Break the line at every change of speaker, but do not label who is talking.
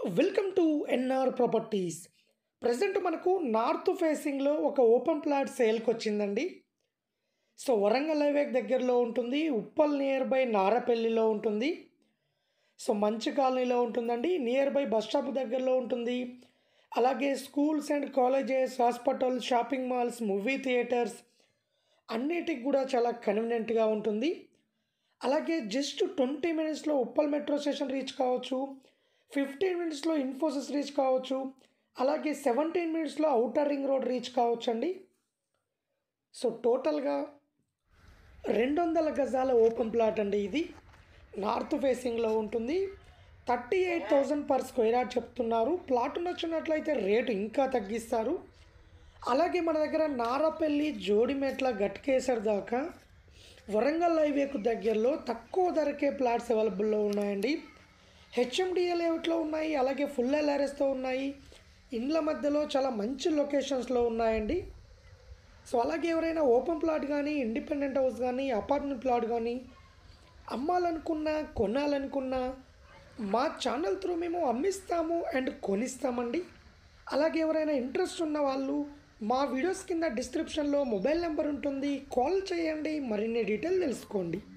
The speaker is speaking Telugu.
welcome to NR properties present మనకు నార్త్ ఫేసింగ్లో ఒక ఓపెన్ ప్లాట్ సేల్కి వచ్చిందండి సో వరంగల్ హైవే దగ్గరలో ఉంటుంది ఉప్పల్ నియర్ బై నారపల్లిలో ఉంటుంది సో మంచి కాలనీలో ఉంటుందండి నియర్ బై బస్ స్టాప్ దగ్గరలో ఉంటుంది అలాగే schools and colleges hospital shopping malls movie theatres అన్నిటికి కూడా చాలా కన్వీనియంట్గా ఉంటుంది అలాగే జస్ట్ ట్వంటీ మినిట్స్లో ఉప్పల్ మెట్రో స్టేషన్ రీచ్ కావచ్చు ఫిఫ్టీన్ మినిట్స్లో ఇన్ఫోసిస్ రీచ్ కావచ్చు అలాగే సెవెంటీన్ మినిట్స్లో అవుటర్ రింగ్ రోడ్ రీచ్ కావచ్చు అండి సో టోటల్గా రెండు వందల గజాల ఓపెన్ ప్లాట్ అండి ఇది నార్త్ ఫేసింగ్లో ఉంటుంది thirty eight thousand per square yard చెప్తున్నారు ప్లాట్ నచ్చినట్లయితే రేటు ఇంకా తగ్గిస్తారు అలాగే మన దగ్గర నారపల్లి జోడిమెట్ల గట్కేసర్ దాకా వరంగల్ హైవేకు దగ్గరలో తక్కువ ధరకే ప్లాట్స్ అవైలబుల్లో ఉన్నాయండి హెచ్ఎండిఏ లేఅవుట్లో ఉన్నాయి అలాగే ఫుల్ ఎల్ఆర్ఎస్తో ఉన్నాయి ఇండ్ల మధ్యలో చాలా మంచి లొకేషన్స్లో ఉన్నాయండి సో అలాగే ఎవరైనా ఓపెన్ ప్లాట్ కానీ ఇండిపెండెంట్ హౌస్ కానీ అపార్ట్మెంట్ ప్లాట్ కానీ అమ్మాలనుకున్నా కొనాలనుకున్నా మా ఛానల్ త్రూ మేము అమ్మిస్తాము అండ్ కొనిస్తామండి అలాగే ఎవరైనా ఇంట్రెస్ట్ ఉన్న వాళ్ళు మా వీడియోస్ కింద డిస్క్రిప్షన్లో మొబైల్ నెంబర్ ఉంటుంది కాల్ చేయండి మరిన్ని డీటెయిల్ తెలుసుకోండి